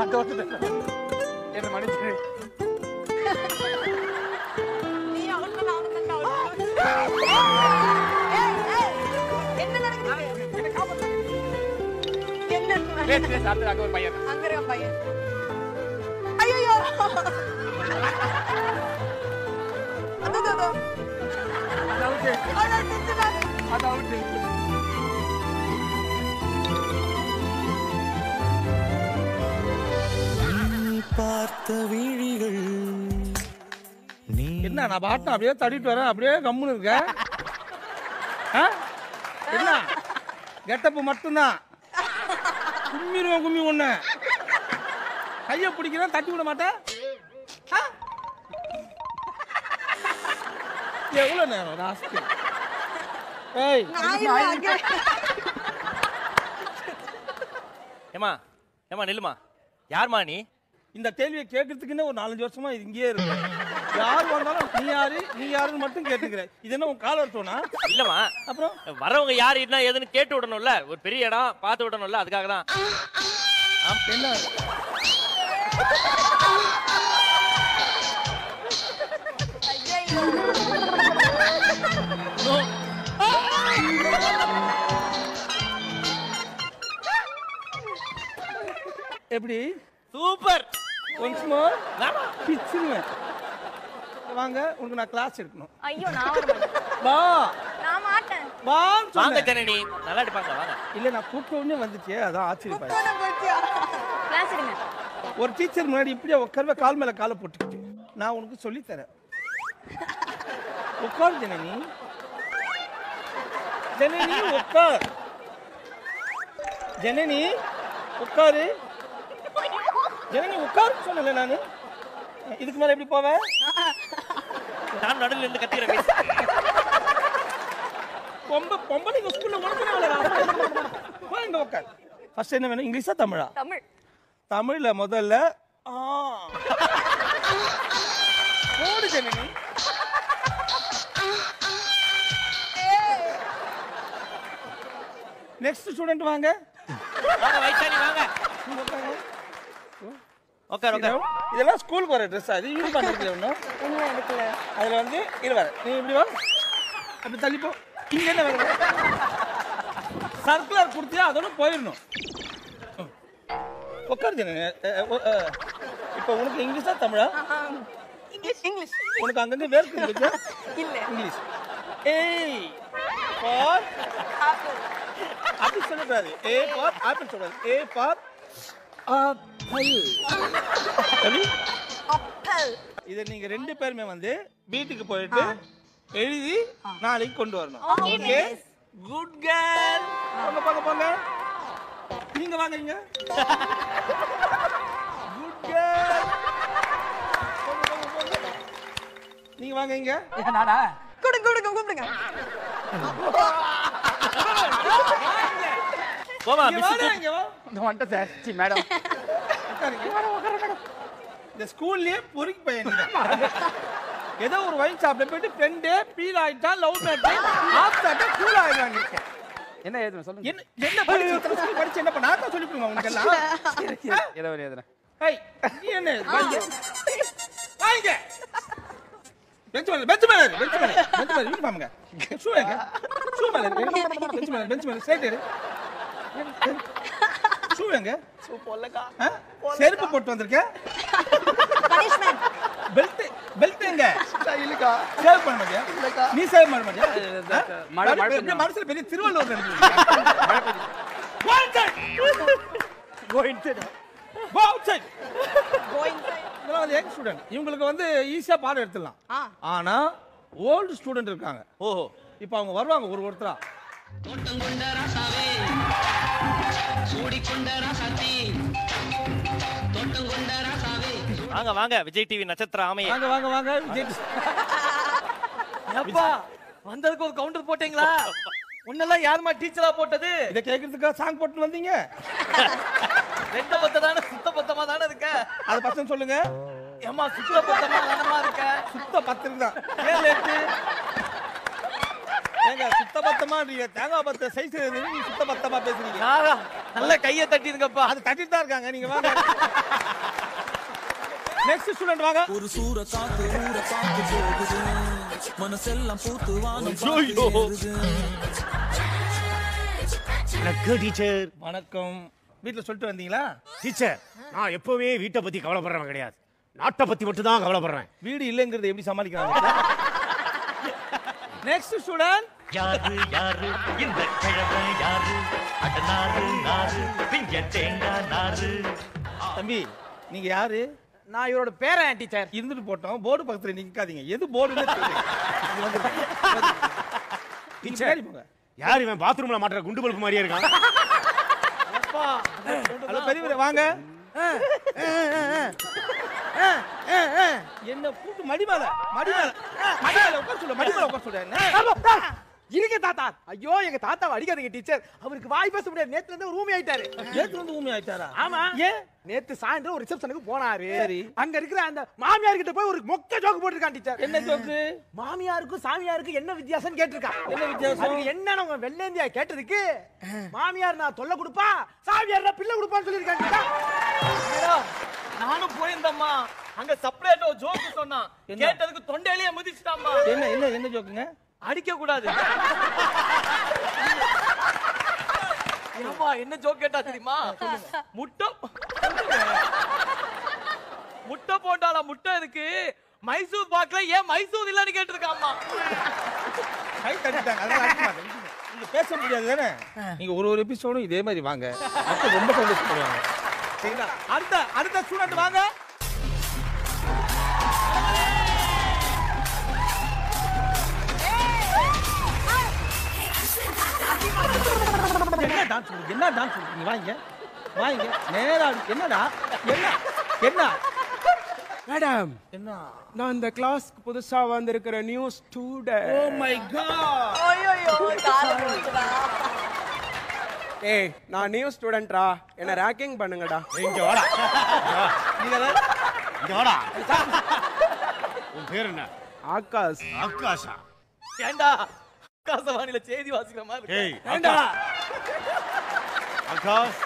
நான் தோத்துட்டேன் என்ன மன்னிச்சிரு நீ அவன்ல நான் அவன்ல ஏய் ஏய் என்ன நடக்குது என்ன காப்பாத்து என்ன பேசு பேசு அடுத்து அங்க ஒரு பையன் அங்க இருக்க பையன் ஐயோ அதோ அதோ அதோ அது அவுட்டு அதான் செத்துட்டாரு அது அவுட்டு பார்த்த விழிகள் நீ என்ன நான் பாட்டம் அப்படியே தட்டிட்டு வரேன் அப்படியே கம்முன்னு இருக்க ஆ? என்ன கெட்டப்பு மட்டும்தான் கும்மிடுவேன் கும்மி ஒண்ணு கையை பிடிக்கிறேன் தட்டி விட மாட்டேன் ஆ? எவ்வளவு நேரம் ராஸ்கல் ஏய் நான் இல்ல அங்க ஏமா ஏமா நில்லுமா யார்மா நீ இந்த கேள்வியை கேட்கறதுக்குன்னு ஒரு நாலஞ்சு வருஷமா இது இங்கேயே இருக்கு யார் வந்தாலும் நீ யாரு நீ யாருன்னு மட்டும் கேட்டுக்கிற இது என்ன உன் கால வருஷம்னா இல்லம்மா அப்புறம் வரவங்க யார் என்ன ஏதுன்னு கேட்டு விடணும்ல ஒரு பெரிய இடம் பார்த்து விடணும்ல அதுக்காக தான் என்ன எப்படி சூப்பர் ஒன்ஸ் மோர் பிச்சிருவேன் வாங்க உனக்கு நான் கிளாஸ் எடுக்கணும் ஐயோ நான் வர மாட்டேன் வா நான் மாட்டேன் வான்னு வாங்க சொன்னேன் ஜனனி நல்லா இருப்பாங்க வாங்க இல்ல நான் கூப்பிட்ட உடனே வந்துச்சே அதான் ஆச்சரியப்பாரு போன போச்சியா கிளாஸ் எடுங்க ஒரு டீச்சர் முன்னாடி இப்படியே உட்கார்வ கால் மேல காலை போட்டுக்கிட்டு நான் உனக்கு சொல்லி தரேன் உட்கார் ஜனனி ஜனனி உட்கார் ஜனனி உட்காரு ஜனனி உட்கார் சொன்னல நானு இதுக்கு மேல எப்படி போவேன் நான் நடுவில் இருந்து கத்திக்கிறேன் miss. பொம்ப பொம்பளைங்க ஸ்கூல்ல உனக்கு வா இங்க உட்கார் ஃபர்ஸ்ட் என்ன வேணும் இங்கிலீஷா தமிழா தமிழ் தமிழ்ல முதல்ல ஆ போடு ஜனனி நெக்ஸ்ட் ஸ்டூடெண்ட் வாங்க வாங்க வைசாலி வாங்க உட்கார் உட்கார் இதெல்லாம் ஸ்கூலுக்கு வர ட்ரெஸ் அது யூனிஃபார்ம் இருக்குல்ல ஒன்றும் இன்னும் எடுக்கல அதுல வந்து இது வர நீ இப்படி வா அப்படி தள்ளி போ இங்க என்ன வேற சர்க்குலர் கொடுத்தியா அதோட போயிடணும் ம். உட்காரு ஜனனி இப்போ உனக்கு இங்கிலீஷா தமிழா இங்கிலீஷ் இங்கிலீஷ் உனக்கு அங்கங்க வேர்க்கு இருக்கு இல்ல இங்கிலீஷ் ஏய் ஃபார் ஆப்பிள் அப்படி சொல்லக்கூடாது ஏ ஃபார் ஆப்பிள் சொல்றாது ஏ ஃபார் ஆப்பிள் எப்படி ஆப்பிள் இதை நீங்க ரெண்டு பேருமே வந்து வீட்டுக்கு போயிட்டு எழுதி நாளைக்கு கொண்டு வரணும் ஓகே குட் கேர்ள் போங்க போங்க போங்க நீங்க வாங்க இங்க குட் கேர்ள் நீங்க வாங்க இங்க நானா கொடுங்க கொடுங்க கூப்பிடுங்க போமா இங்க மிஸ் வாடா, இங்க வா இந்த வந்துட்டேன் சார் சி மேடம் உட்காருங்க. இந்த ஸ்கூல்லயே பொறுக்கி பையன் நீங்க. ஏதோ ஒரு ஒயின் ஷாப்ல போயிட்டு ஃப்ரெண்டு பீல் ஆயிட்டா லவ் மேட்டு ஆஃப் ஆயிட்டா கூல் ஆயிடுவாங்க என்ன எழுதுன சொல்லுங்க என்ன என்ன படிச்சு இத்தனை school படிச்சு என்ன பண்ண நான் தான் சொல்லி கொடுங்க உனக்கு எல்லாம் ஏதோ ஒரு எழுதுன ஏய் நீ என்ன வாங்க வாங்க பெஞ்ச் மேல பெஞ்ச் மேல பெஞ்ச் மேல பெஞ்ச் மேல யூனிஃபார்ம்ங்க ஷூ எங்க ஷூ மேல பெஞ்ச் மேல பெஞ்ச் மேல ஸ்ட்ரைட் எடு ஷூ எங்க ஷூ போடலக்கா செருப்பு போட்டு வந்திருக்க பனிஷ்மென்ட் பெல்ட் பெல்ட் எங்க இல்லக்கா சேவ் பண்ண மாட்டியா நீ சேவ் பண்ண மாட்டியா மழை- மழை பெரிய பெய்யும். மனசுல பெரிய திருவள்ளுவர் Go outside. கோயிங் இதெல்லாம் வந்து யங் ஸ்டூடெண்ட் இவங்களுக்கு வந்து ஈஸியா பாடம் எடுத்துடலாம் ஆ ஆனா ஓல்டு ஸ்டூடெண்ட் இருக்காங்க ஓஹோ இப்போ அவங்க வருவாங்க ஒரு ஒருத்தரா தோட்டங்கொண்ட ராசாவே சூடிக்கொண்ட ராசாத்தி தோட்டங்கொண்ட ராசாவே வாங்க வாங்க விஜய் டிவி நட்சத்திர ஆமையே வாங்க வாங்க வாங்க விஜய் அப்பா வந்ததுக்கு ஒரு கவுண்டர் போட்டீங்களா உன்னெல்லாம் யாருமா டீச்சரா போட்டது இதை கேட்கறதுக்காக சாங் போட்டு வந்தீங்க ரெட்ட பத்த தானே சுத்த பத்தமா தானே இருக்க அது பசங்க சொல்லுங்க ஏமா சுத்த பத்தமா தானமா இருக்க சுத்த பத்து தான் ஏன் லேட்டு ஏங்க சுத்த பத்தமா நீங்க தேங்காய் பத்த சைஸ் நீங்க சுத்த பத்தமா பேசுறீங்க நான் நல்ல கைய தட்டிருங்கப்பா அது தட்டிட்டு தான் இருக்காங்க நீங்க வாங்க நெக்ஸ்ட் ஸ்டூடெண்ட் வாங்க ஒரு சூற காத்து ஊற காத்து போகுது மனசெல்லாம் பூத்து வானம் ஐயோ. வணக்கம் டீச்சர் வணக்கம் வீட்ல சொல்லிட்டு வந்தீங்களா டீச்சர் நான் எப்பவுமே வீட்டை பத்தி கவலைப்படுறவன் கிடையாது நாட்டை பத்தி மட்டும் தான் கவலைப்படுறேன் வீடு இல்லைங்கிறத எப்படி சமாளிக்கிறாங்க நெக்ஸ்ட் ஸ்டூடெண்ட் யாரு யாரு இந்த கிழமை யாரு அடனாரு நாரு பிஞ்ச தேங்காய் நாரு தம்பி நீங்க யாரு நான் இவரோட பேரன் டீச்சர் இருந்துட்டு போட்டோம் போர்டு பக்கத்துல நிக்காதீங்க எது போர்டுன்னு டீச்சர் யார் இவன் பாத்ரூம்ல மாட்டுற குண்டு பல்பு மாதிரியே இருக்கான் ஹலோ பெரியவரே வாங்க என்ன கூட்டு மடி மேல மடி மேல மடி மேல உட்கார சொல்ல மடி மேல உட்கார சொல்ல இருங்க தாத்தா ஐயோ எங்க தாத்தாவை அடிக்காதீங்க டீச்சர் அவருக்கு வாய் பேச முடியாது நேத்துல இருந்து ரூமி ஆயிட்டாரு ஏத்து வந்து ஊமி ஆயிட்டாரா ஆமா ஏன் நேத்து சாயந்தரம் ஒரு ரிசப்ஷனுக்கு போனாரு சரி. அங்க இருக்கிற அந்த மாமியார் கிட்ட போய் ஒரு மொக்க ஜோக்கு போட்டிருக்கான் டீச்சர் என்ன ஜோக்கு மாமியாருக்கும் சாமியாருக்கும் என்ன வித்தியாசம் கேட்டிருக்கான் என்ன வித்தியாசம்? அதுக்கு என்னன்னு உங்க வெள்ளேந்தியா கேட்டதுக்கு மாமியார் நான் தொல்லை கொடுப்பா சாமியார் நான் பிள்ளை கொடுப்பான்னு சொல்லியிருக்காங்க நானும் போயிருந்தம்மா அங்க செப்பரேட் ஒரு ஜோக்கு சொன்னான் என்ன? கேட்டதுக்கு தொண்டையிலேயே முதிச்சுட்டாம்மா என்ன என்ன என்ன ஜோக்குங்க அடிக்க கூடாது ஏம்மா என்ன ஜோக் கேட்டா தெரியுமா முட்டை முட்டை போட்டாளா முட்டை இருக்கு மைசூர் பாக்ல ஏன் மைசூர் இல்லன்னு கேட்டிருக்காம்மா கை தட்டிட்டாங்க அதெல்லாம் அடிக்க மாட்டேன் நீங்க பேச முடியாது தானே நீங்க ஒரு ஒரு எபிசோடும் இதே மாதிரி வாங்க அப்ப ரொம்ப சந்தோஷப்படுவாங்க சரிங்களா அடுத்த அடுத்த ஸ்டூடெண்ட் வாங்க என்ன டான்ஸ் என்ன டான்ஸ் நீங்க வாங்க வாங்க நேரா அடி- என்னடா என்ன என்ன மேடம் என்ன நான் இந்த கிளாஸ்க்கு புதுசா வந்திருக்கிற new oh student my god ஐயோ கால போச்சுடா ஏய் நான் நியூ ஸ்டூடெண்ட்ரா என்ன ரேக்கிங் பண்ணுங்கடா இங்க வாடா நீங்க இங்க வாடா உன் பேர் என்ன ஆகாஷ் ஆகாஷா ஏண்டா ஆகாசவாணியில செய்தி வாசிக்கிற மாதிரி இருக்கு. ஏய் ஆகாஷ் ஆகாஷ்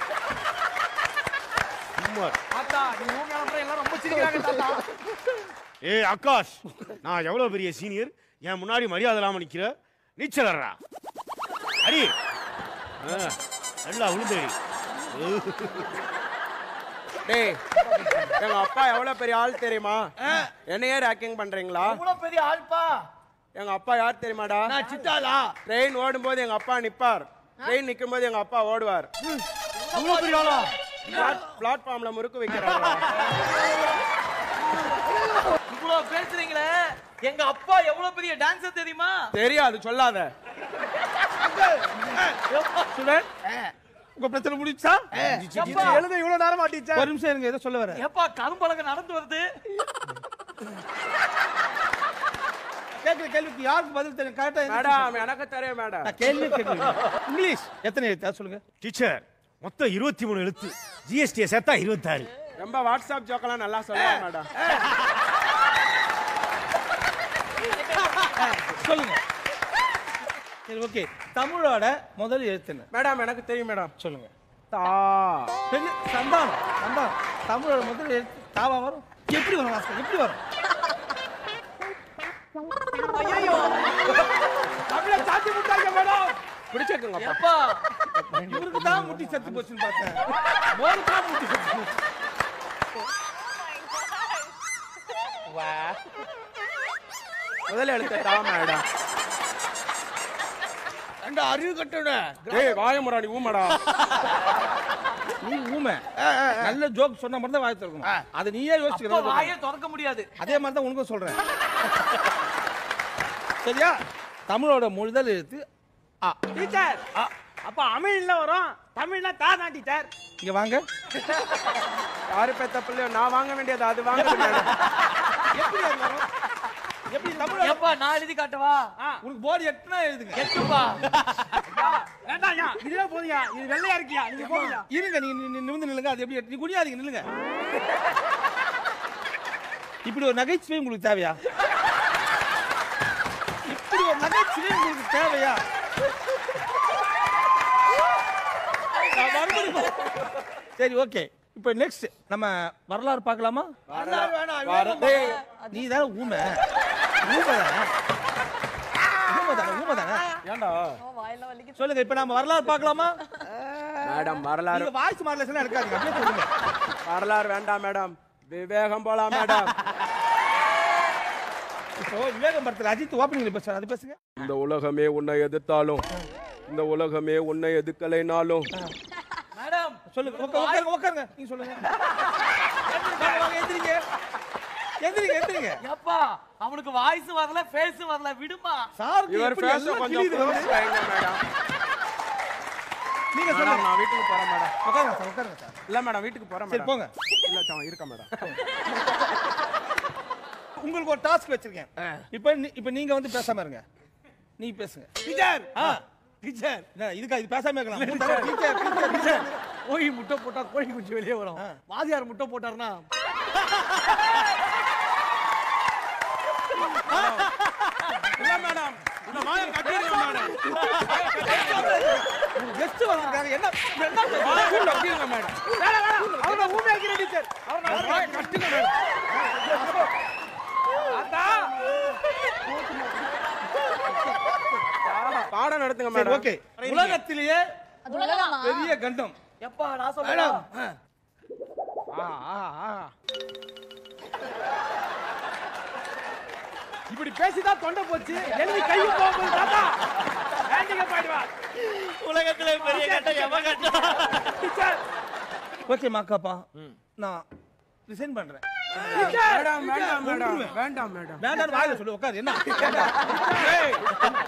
சும்மா இரு. தாத்தா நீ ரூம் அப்புறம் எல்லாம் ரொம்ப சிரிக்கிறாங்க தாத்தா ஏய் ஆகாஷ் நான் எவ்வளவு பெரிய சீனியர் என் முன்னாடி மரியாதை இல்லாம நிக்கிற நீச்சல் ஆடுறா அடி ஆ, நல்லா உளுந்தடி டேய் எங்க அப்பா எவ்வளவு பெரிய ஆள் தெரியுமா என்னையே ரேக்கிங் பண்றீங்களா இவ்வளவு பெரிய ஆள்பா எங்க அப்பா யார் தெரியுமாடா நான் சிட்டாளா ட்ரெயின் ஓடும்போது எங்க அப்பா நிப்பார் ட்ரெயின் நிக்கும் போது எங்க அப்பா ஓடுவார் இவ்வளவு பெரிய ஆளா பிளாட்ஃபார்ம்ல முறுக்கு வைக்கிறாங்க இவ்வளவு பேசுறீங்களே எங்க அப்பா எவ்வளவு பெரிய டான்சர் தெரியுமா தெரியாது சொல்லாத ஸ்டூடெண்ட் உங்க பிரச்சனை முடிச்சா எப்பா எழுத இவ்வளவு நேரமா டீச்சர் ஒரு நிமிஷம் இருங்க ஏதோ சொல்ல வரேன் எப்பா கரும்பலக நடந்து வருது கேட்கிற கேள்விக்கு யாருக்கு பதில் தெரியும் கரெக்டா மேடம் எனக்கு தெரியும் மேடம் நான் கேள்வி கேட்கிறேன் இங்கிலீஷ் எத்தனை எழுத்து அது சொல்லுங்க டீச்சர் மொத்தம் இருபத்தி மூணு எழுத்து ஜிஎஸ்டியை சேர்த்தா இருபத்தாறு ரொம்ப வாட்ஸ்அப் ஜோக்கெல்லாம் நல்லா சொல்லுவேன் மேடம் சொல்லுங்க சரி ஓகே தமிழோட முதல் எழுத்து என்ன மேடம் எனக்கு தெரியும் மேடம் சொல்லுங்க தா பெரிய சந்தானம் சந்தானம் தமிழோட முதல் எழுத்து தாவா வரும் எப்படி வரும் வாசல் எப்படி வரும் ஐயோ தமிழ சாத்தி முட்டாங்க மேடம் பிடிச்சிருக்குங்க எப்பா இவருக்கு தான் முட்டி செத்து போச்சுன்னு பார்த்தேன் மோருக்கு தான் முட்டி செத்து போச்சு முதல்ல எழுத்து தா மேடம் ரெண்டு அறிவு கட்டோட ஏய் வாய முறாடி ஊமடா நீ ஊமை நல்ல ஜோக் சொன்ன மாதிரி தான் வாய் திறக்கணும் அதை நீயே அப்பா யோசிச்சுக்கிற வாயே திறக்க முடியாது அதே மாதிரி தான் உனக்கும் சொல்றேன் சரியா தமிழோட முதல் எழுத்து ஆ டீச்சர் அப்ப அமிழ்ல வரும் தமிழ்னா தா தான் டீச்சர் இங்க வாங்க யாரு பெத்த பிள்ளையோ நான் வாங்க வேண்டியது அது வாங்க மேடம் எப்படி அது வரும் எப்படி தமிழ் எப்பா நான் எழுதி காட்டவா உனக்கு போர்டு எட்டுனா எழுதுங்க எட்டுப்பா வேண்டாம்யா இதுவே போதுயா இது வெள்ளையா இருக்கியா நீங்க போங்க இருங்க நீங்க நி- நி- நிமிர்ந்து நில்லுங்க அது எப்படி எட்டு- நீ குனியாதீங்க நில்லுங்க இப்படி ஒரு நகைச்சுவை உங்களுக்கு தேவையா இப்படி ஒரு நகைச்சுவை உங்களுக்கு தேவையா நான் இருக்கும் சரி ஓகே இப்போ நெக்ஸ்ட் நம்ம வரலாறு பார்க்கலாமா வரலாறு வேணாம், வர- வேணும் டேய், நீ தானே ஊமை ஊமை தானே ஊமை தானே ஊமை தானே ஏன்டா அவன் வாயெல்லாம் வலிக்குது சொல்லுங்க இப்போ நம்ம வரலாறு பார்க்கலாமா மேடம் வரலாறு நீங்க வாய்ஸ் மாடலேஷன் எடுக்காதீங்க அப்படியே சொல்லுங்க வரலாறு வேண்டாம் மேடம் விவேகம் போலாம் மேடம் இப்போ விவேகம் படத்தில் அஜித் ஓப்பனிங்ல பேசுறாரு அது பேசுங்க இந்த உலகமே உன்னை எதிர்த்தாலும் இந்த உலகமே உன்னை எதிர்க்கலைனாலும் மேடம் சொல்லுங்க உட்கா- உட்காருங்க உட்காருங்க நீங்க சொல்லுங்க வாங்க, வாங்க, எந்திரிங்க எந்திரிங்க எந்திரிங்க எப்பா அவனுக்கு வாய்ஸ் வரல ஃபேஸ் வரல விடுமா சார் இவர் பேச கொஞ்சம் close வைங்க மேடம் நீங்க மேடம் சொல்லுங்க நான் வீட்டுக்கு போறேன் மேடம் உட்காருங்க சார் உட்காருங்க சார் இல்ல மேடம் வீட்டுக்கு போறேன் சரி மேடம் போங்க இல்ல சார் இருக்க மேடம் உங்களுக்கு ஒரு டாஸ்க் வச்சிருக்கேன் இப்போ நீ- இப்போ நீங்க வந்து பேசாம இருங்க நீ பேசுங்க டீச்சர் ஆ டீச்சர் என்ன இதுக்கா இது பேசாம இருக்கலாம் மூணு தடவை டீச்சர் டீச்சர் டீச்சர் கோழி முட்டை போட்டா கோழி குஞ்சு வெளியே வரும் வாதியார் முட்டை போட்டாருன்னா இல்ல மேடம் இந்த மாயம் கட்டிடுங்க மேடம் கெஸ்ட் வந்திருக்காங்க என்ன என்ன ஸ்கூல்ல கட்டிடுங்க மேடம் வேணாம் வேணாம் அவனை ஊமை ஆக்கிற டீச்சர் அவனை கட்டுங்க மேடம் பாடம் நடத்துங்க சரி மேடம் ஓகே உலகத்திலேயே அது உலகமா பெரிய கண்டம் எப்பா நான் மேடம் சொல்றேன் ஆ ஆ ஆ இப்படி பேசிதான் தொண்டை போச்சு எழுதி கையும் போகும்போது தாத்தா ஹேண்டிகேப் ஆயிடுவா உலகத்துல பெரிய கட்டம் எவ கட்டம் டீச்சர் ஓகே மாக்காப்பா நான் ரிசைன் பண்றேன் மேடம் வேண்டாம் மேடம் வேண்டாம் மேடம் வேண்டாம் வாயில சொல்லு உட்காரு என்ன ஏய்,